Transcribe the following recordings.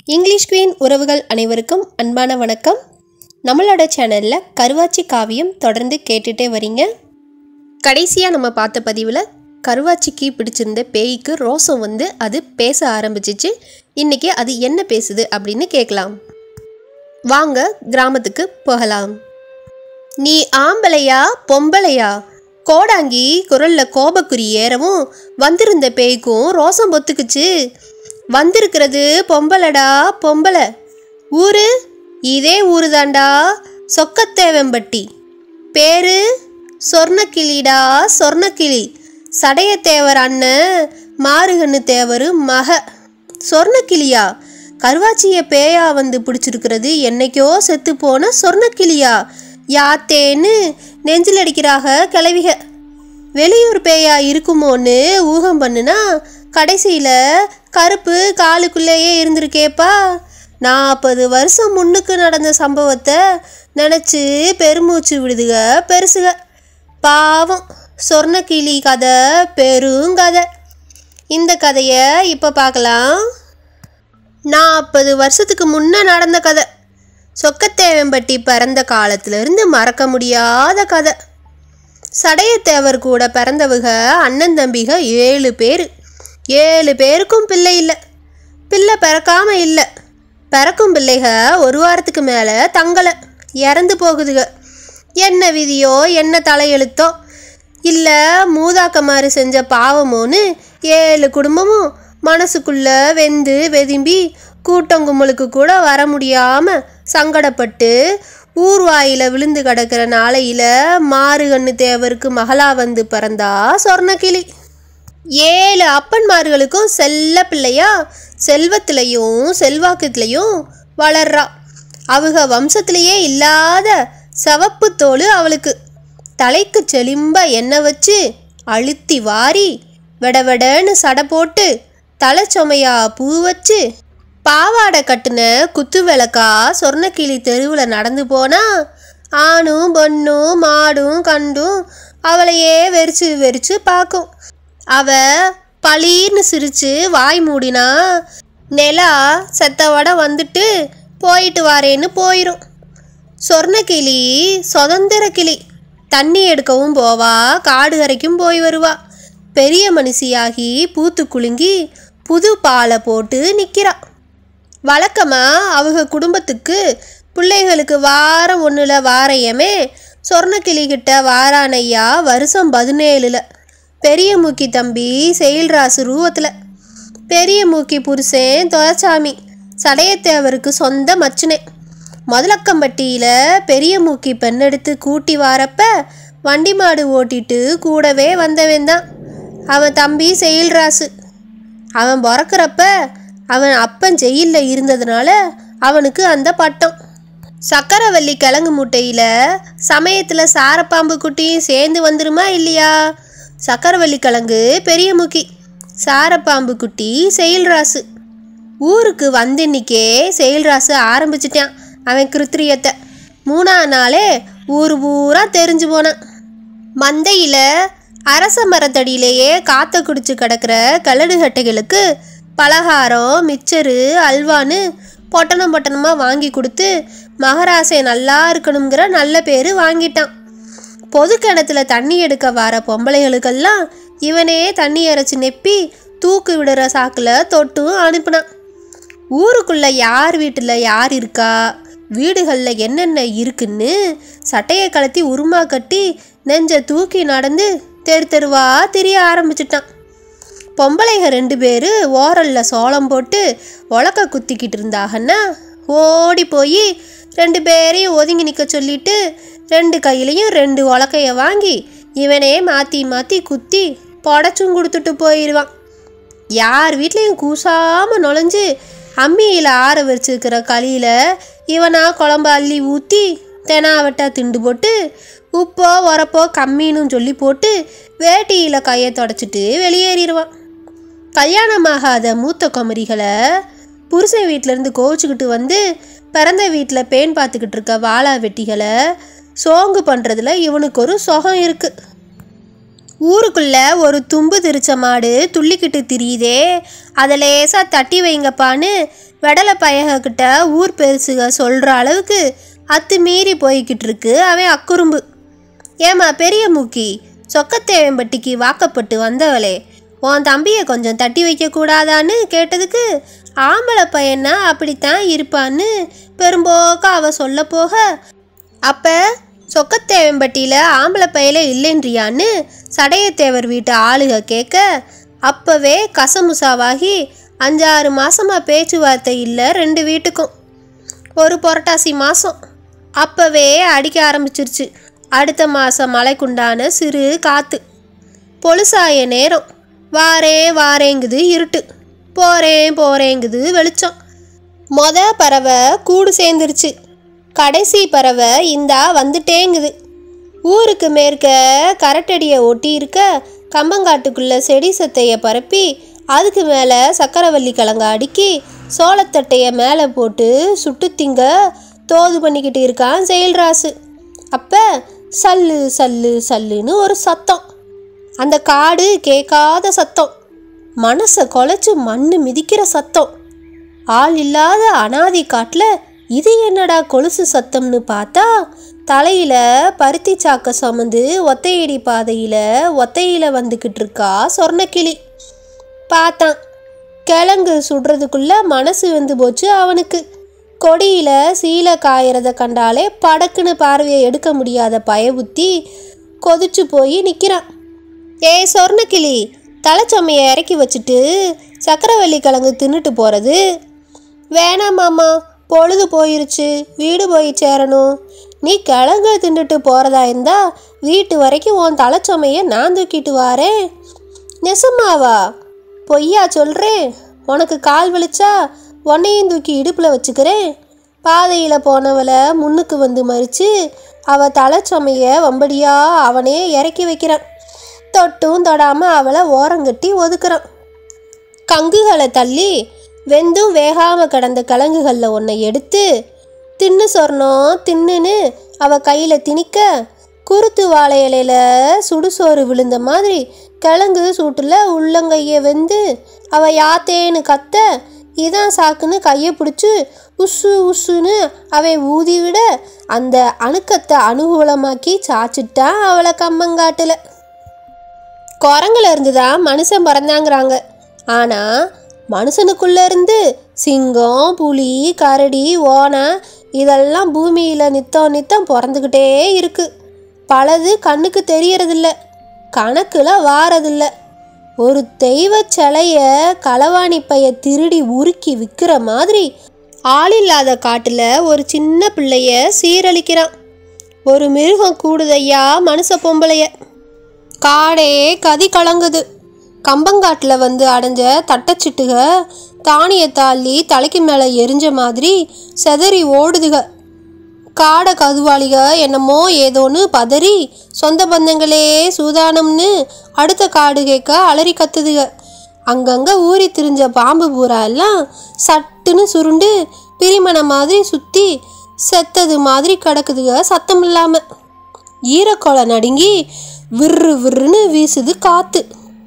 English queen உறவுகள் அனைவருக்கும் அன்பான வணக்கம் நம்மளோட சேனலில் கருவாச்சி காவியம் தொடர்ந்து கேட்டுட்டே வரீங்க கடைசியாக நம்ம பார்த்த பதிவில் கருவாச்சிக்கு பிடிச்சிருந்த பேய்க்கு ரோசம் வந்து அது பேச ஆரம்பிச்சிச்சு இன்றைக்கி அது என்ன பேசுது அப்படின்னு கேட்கலாம் வாங்க கிராமத்துக்கு போகலாம் நீ ஆம்பளையா பொம்பளையா கோடாங்கி குரல்ல கோபக்குறி ஏறவும் வந்திருந்த பேய்க்கும் ரோசம் பொத்துக்குச்சு வந்திருக்கிறது பொம்பளடா பொம்பளை ஊரு இதே ஊரு தாண்டா சொக்கத்தேவம்பட்டி பேரு சொர்ணக்கிளிடா சொர்ணக்கிளி சடையத்தேவர் அண்ணன் மாறுகண்ணு தேவர் மக சொர்ணக்கிளியா கருவாச்சிய பேயா வந்து பிடிச்சிருக்கிறது என்னைக்கோ செத்து போன சொர்ணக்கிளியா யாத்தேன்னு நெஞ்சில் அடிக்கிறாக கிளவிக வெளியூர் பேயா இருக்குமோன்னு ஊகம் பண்ணுனா கடைசியில் கருப்பு காலுக்குள்ளேயே இருந்திருக்கேப்பா நாற்பது வருஷம் முன்னுக்கு நடந்த சம்பவத்தை நினச்சி பெருமூச்சு விடுதுக பெருசுக பாவம் சொர்ணக்கிளி கதை பெருங்கதை இந்த கதையை இப்போ பார்க்கலாம் நாற்பது வருஷத்துக்கு முன்ன நடந்த கதை சொக்கத்தேவம்பட்டி பிறந்த காலத்திலிருந்து மறக்க முடியாத கதை சடையத்தேவர் கூட பிறந்தவங்க அண்ணன் தம்பிக ஏழு பேர் ஏழு பேருக்கும் பிள்ளை இல்லை பிள்ளை பிறக்காம இல்லை பிறக்கும் பிள்ளைக ஒரு வாரத்துக்கு மேலே தங்கலை இறந்து போகுதுக என்ன விதியோ என்ன தலையெழுத்தோ இல்லை மூதாக்கமாறு செஞ்ச பாவமோன்னு ஏழு குடும்பமும் மனசுக்குள்ள வெந்து வெதும்பி கூட்டங்கும்பலுக்கு கூட வர முடியாம சங்கடப்பட்டு ஊர்வாயில விழுந்து கிடக்கிற நாளையில மாறுகண்ணு தேவருக்கு மகளா வந்து பிறந்தா சொர்ணக்கிளி ஏழு அப்பன்மார்களுக்கும் செல்ல பிள்ளையா செல்வத்திலையும் செல்வாக்கத்திலையும் வளர்றா அவங்க வம்சத்திலேயே இல்லாத சவப்பு தோல் அவளுக்கு தலைக்கு செலிம்ப எண்ணெய் வச்சு அழுத்தி வாரி வெடவெடன்னு சடை போட்டு தலை சுமையா பூ வச்சு பாவாடை கட்டுன குத்து விளக்கா சொர்ணக்கிளி தெருவில் நடந்து போனா ஆணும் பொண்ணும் மாடும் கண்டும் அவளையே வெறிச்சு வெறிச்சு பார்க்கும் அவ பளீர்னு சிரிச்சு வாய் மூடினா நிலா செத்தவட வந்துட்டு போயிட்டு வாரேன்னு போயிடும் சொர்ணக்கிளி சுதந்திர கிளி தண்ணி எடுக்கவும் போவா காடு கரைக்கும் போய் வருவா பெரிய மனுஷியாகி பூத்து குலுங்கி புது பாலை போட்டு நிற்கிறா வழக்கமாக அவங்க குடும்பத்துக்கு பிள்ளைகளுக்கு வாரம் ஒன்றில் வாரையமே சொர்ணக்கிளி கிட்ட வாரானையா வருஷம் பதினேழுல பெரிய மூக்கி தம்பி செயல்ராசு ரூபத்தில் பெரிய மூக்கி புருஷன் துளசாமி சடையத்தேவருக்கு சொந்த மச்சுனே முதலக்கம்பட்டியில் பெரிய மூக்கி பெண்ணெடுத்து கூட்டி வாரப்ப வண்டி மாடு ஓட்டிட்டு கூடவே வந்தவன் தான் அவன் தம்பி செயல்ராசு அவன் பிறக்கிறப்ப அவன் அப்பன் ஜெயிலில் இருந்ததுனால அவனுக்கு அந்த பட்டம் சக்கரவள்ளி கிழங்கு முட்டையில் சமயத்தில் சாரப்பாம்பு குட்டியும் சேர்ந்து வந்துருமா இல்லையா சக்கரவள்ளி கிழங்கு பெரிய முக்கி சாரப்பாம்பு குட்டி செயல்ராசு ஊருக்கு வந்தின்னிக்கே செயல்ராசு ஆரம்பிச்சிட்டான் அவன் கிருத்திரியத்தை மூணா நாளே ஊர் பூரா தெரிஞ்சு போனான் மந்தையில் அரச மரத்தடியிலேயே காத்த குடிச்சு கிடக்கிற கல்லடுகட்டைகளுக்கு பலகாரம் மிச்சரு அல்வான்னு பொட்டணம் பொட்டணமாக வாங்கி கொடுத்து மகராசை நல்லா இருக்கணுங்கிற நல்ல பேர் வாங்கிட்டான் பொது கிணத்துல தண்ணி எடுக்க வர பொம்பளைகளுக்கெல்லாம் இவனே தண்ணி இறைச்சி நெப்பி தூக்கு விடுற சாக்கில் தொட்டும் அனுப்புனான் ஊருக்குள்ள யார் வீட்டில் யார் இருக்கா வீடுகளில் என்னென்ன இருக்குன்னு சட்டையை கலத்தி உருமா கட்டி நெஞ்ச தூக்கி நடந்து தெரு தெருவா திரிய ஆரம்பிச்சிட்டான் பொம்பளைங்க ரெண்டு பேர் ஓரலில் சோளம் போட்டு உலக்க குத்திக்கிட்டு இருந்தாங்கன்னா ஓடி போய் ரெண்டு பேரையும் ஒதுங்கி நிற்க சொல்லிட்டு ரெண்டு கையிலையும் ரெண்டு உலக்கைய வாங்கி இவனே மாற்றி மாற்றி குத்தி புடச்சும் கொடுத்துட்டு போயிடுவான் யார் வீட்லேயும் கூசாமல் நுழைஞ்சு அம்மியில் ஆற வச்சிருக்கிற களியில் இவனா குழம்பு அள்ளி ஊற்றி தெனாவட்டா திண்டு போட்டு உப்போ உரப்போ கம்மின்னு சொல்லி போட்டு வேட்டியில் கையை தொடச்சிட்டு வெளியேறிடுவான் கல்யாணமாகாத மூத்த குமரிகளை புருஷன் வீட்டிலேருந்து கோவிச்சுக்கிட்டு வந்து பிறந்த வீட்டில் பேன் பார்த்துக்கிட்டு இருக்க வாழா வெட்டிகளை சோங்கு பண்ணுறதுல இவனுக்கு ஒரு சுகம் இருக்குது ஊருக்குள்ள ஒரு தும்பு திரிச்ச மாடு துள்ளிக்கிட்டு திரியுதே அதை லேசாக தட்டி வைங்கப்பான்னு வெடலை பயகிட்ட ஊர் பெருசுக சொல்கிற அளவுக்கு அத்து மீறி போய்கிட்டு இருக்கு அவன் அக்குறும்பு ஏமா பெரிய மூக்கி சொக்கத்தேவம்பட்டிக்கு வாக்கப்பட்டு வந்தவளே உன் தம்பியை கொஞ்சம் தட்டி வைக்க கூடாதான்னு கேட்டதுக்கு ஆம்பளை பையனா அப்படித்தான் இருப்பான்னு பெரும்போக்கா அவ சொல்ல போக அப்ப சொக்கத்தேவம்பட்டியில் ஆம்பளை பையலே இல்லைன்றியான்னு சடையத்தேவர் வீட்டு ஆளுக கேட்க அப்பவே கசமுசாவாகி அஞ்சாறு மாசமா பேச்சுவார்த்தை இல்லை ரெண்டு வீட்டுக்கும் ஒரு புரட்டாசி மாதம் அப்பவே அடிக்க ஆரம்பிச்சிருச்சு அடுத்த மாதம் மழைக்குண்டான சிறு காற்று பொழுசாய நேரம் வாரேன் வாரேங்குது இருட்டு போறேன் போறேங்குது வெளிச்சம் மொத பறவை கூடு சேர்ந்துருச்சு கடைசி பறவை இந்தா வந்துட்டேங்குது ஊருக்கு மேற்க கரட்டடியை ஒட்டி இருக்க கம்பங்காட்டுக்குள்ள செடி சத்தையை பரப்பி அதுக்கு மேலே சக்கரவள்ளி கிழங்க அடுக்கி சோளத்தட்டையை மேலே போட்டு சுட்டு திங்க தோது பண்ணிக்கிட்டு இருக்கான் செயல்ராசு அப்போ சல்லு சல்லு சல்லுன்னு ஒரு சத்தம் அந்த காடு கேட்காத சத்தம் மனசை குலைச்சு மண்ணு மிதிக்கிற சத்தம் ஆள் இல்லாத அனாதி காட்டில் இது என்னடா கொலுசு சத்தம்னு பார்த்தா தலையில பருத்தி சாக்க சுமந்து ஒத்தையடி பாதையில ஒத்தையில வந்துக்கிட்டு இருக்கா சொர்ணக்கிளி பார்த்தான் கிழங்கு சுடுறதுக்குள்ள மனசு வந்து போச்சு அவனுக்கு கொடியில சீலை காயறத கண்டாலே படக்குன்னு பார்வையை எடுக்க முடியாத பயபுத்தி கொதிச்சு போய் நிற்கிறான் ஏய் சொர்ணக்கிளி தலைச்சொம்மையை இறக்கி வச்சுட்டு சக்கரவள்ளி கிழங்கு தின்னுட்டு போகிறது வேணாம் மாமா பொழுது போயிருச்சு வீடு போய் சேரணும் நீ கிழங்கு தின்னுட்டு போகிறதா இருந்தா வீட்டு வரைக்கும் உன் தலைச்சொமையை நான் தூக்கிட்டு வாரேன் நெசமாவா பொய்யா சொல்கிறேன் உனக்கு கால் வலிச்சா உன்னையும் தூக்கி இடுப்பில் வச்சுக்கிறேன் பாதையில் போனவளை முன்னுக்கு வந்து மறித்து அவள் தலைச்சொமைய வம்படியா அவனே இறக்கி வைக்கிறான் தொட்டும் தொடாமல் அவளை ஓரங்கட்டி ஒதுக்குறான் கங்குகளை தள்ளி வெந்தும் வேகாமல் கிடந்த கிழங்குகளில் ஒன்றை எடுத்து தின்னு சொர்ணம் தின்னுன்னு அவ கையில் திணிக்க குருத்து வாழை இலையில சுடுசோறு விழுந்த மாதிரி கிழங்கு சூட்டில் உள்ளங்கையை வெந்து அவ யாத்தேன்னு கத்த இதான் சாக்குன்னு கையை பிடிச்சி உஸ்ஸு உஸ்ஸுன்னு அவை ஊதி விட அந்த அணுக்கத்தை அனுகூலமாக்கி சாச்சிட்டான் அவளை கம்மங்காட்டில் குரங்குல இருந்து தான் மனுஷன் பிறந்தாங்கிறாங்க ஆனால் மனுஷனுக்குள்ள இருந்து சிங்கம் புலி கரடி ஓனை இதெல்லாம் பூமியில் நித்தம் நித்தம் பிறந்துக்கிட்டே இருக்கு பலது கண்ணுக்கு தெரியறதில்ல கணக்கில் வாரதில்ல ஒரு தெய்வ சிலைய களவாணி பைய திருடி உருக்கி விற்கிற மாதிரி ஆள் இல்லாத காட்டில் ஒரு சின்ன பிள்ளைய சீரழிக்கிறான் ஒரு மிருகம் கூடுதையா மனுஷ பொம்பளைய காடே கதி கலங்குது கம்பங்காட்டில் வந்து அடைஞ்ச தட்டச்சிட்டுக தானியத்தை அள்ளி தலைக்கு மேலே எரிஞ்ச மாதிரி செதறி ஓடுதுக காடை கதுவாளிக என்னமோ ஏதோன்னு பதறி சொந்த பந்தங்களே சூதானம்னு அடுத்த காடு கேட்க அலறி கத்துதுக அங்கங்கே ஊறி திரிஞ்ச பாம்பு பூரா எல்லாம் சட்டுன்னு சுருண்டு பிரிமண மாதிரி சுற்றி செத்தது மாதிரி கிடக்குதுக சத்தம் இல்லாமல் ஈரக்கொலை நடுங்கி விர்ரு விர்ருன்னு வீசுது காத்து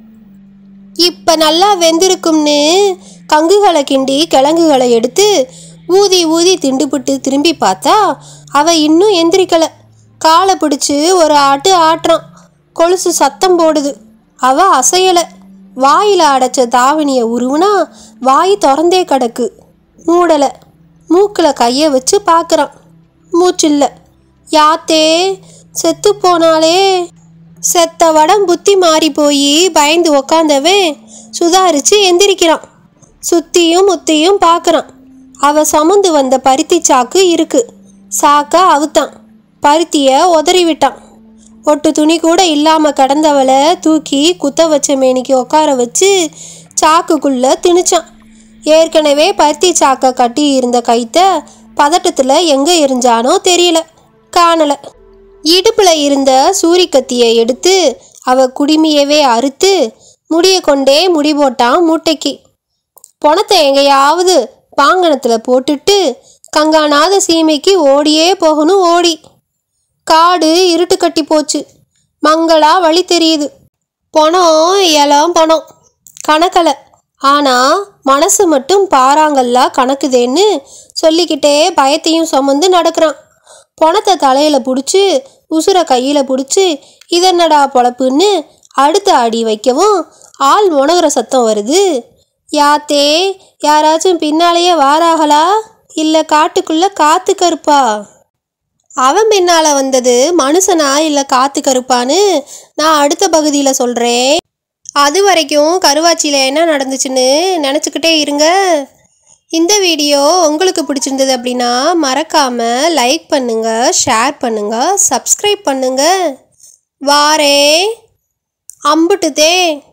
இப்ப நல்லா வெந்திருக்கும்னு கங்குகளை கிண்டி கிழங்குகளை எடுத்து ஊதி ஊதி திண்டுபிட்டு திரும்பி பார்த்தா அவ இன்னும் எந்திரிக்கல காலை பிடிச்சு ஒரு ஆட்டு ஆட்டுறான் கொலுசு சத்தம் போடுது அவ அசையல வாயில அடைச்ச தாவணியை உருவுனா வாய் திறந்தே கிடக்கு மூடல மூக்குல கைய வச்சு பார்க்கறான் மூச்சில்ல யாத்தே செத்து போனாலே செத்த வடம் புத்தி மாறி போய் பயந்து உக்காந்தவன் சுதாரிச்சு எந்திரிக்கிறான் சுத்தியும் முத்தியும் பார்க்கறான் அவ சுமந்து வந்த பருத்தி சாக்கு இருக்கு சாக்க அவுத்தான் பருத்திய உதறி விட்டான் ஒட்டு துணி கூட இல்லாம கிடந்தவளை தூக்கி குத்த வச்ச மேனிக்கு உட்கார வச்சு சாக்குக்குள்ள திணிச்சான் ஏற்கனவே பருத்தி சாக்க கட்டி இருந்த கைத்த பதட்டத்துல எங்க எரிஞ்சானோ தெரியல காணல இடுப்புல இருந்த சூரிக்கத்தியை எடுத்து அவ குடிமியவே அறுத்து முடிய கொண்டே முடி போட்டான் மூட்டைக்கு பணத்தை எங்கேயாவது பாங்கணத்தில் போட்டுட்டு கங்கானாத சீமைக்கு ஓடியே போகணும் ஓடி காடு இருட்டு கட்டி போச்சு மங்களா வழி தெரியுது பணம் இலம் பணம் கணக்கலை ஆனால் மனசு மட்டும் பாறாங்கல்லா கணக்குதேன்னு சொல்லிக்கிட்டே பயத்தையும் சுமந்து நடக்கிறான் பணத்தை தலையில் பிடிச்சி உசுரை கையில் பிடிச்சி இதென்னடா பொழப்புன்னு அடுத்த அடி வைக்கவும் ஆள் முனகிற சத்தம் வருது யாத்தே யாராச்சும் பின்னாலேயே வாராகளா இல்லை காட்டுக்குள்ளே காத்து கருப்பா அவன் பின்னால் வந்தது மனுஷனா இல்லை காத்து கருப்பான்னு நான் அடுத்த பகுதியில் சொல்கிறேன் அது வரைக்கும் கருவாச்சியில் என்ன நடந்துச்சுன்னு நினச்சிக்கிட்டே இருங்க இந்த வீடியோ உங்களுக்கு பிடிச்சிருந்தது அப்படின்னா மறக்காமல் லைக் பண்ணுங்கள் ஷேர் பண்ணுங்கள் சப்ஸ்கிரைப் பண்ணுங்கள் வாரே அம்புட்டுதே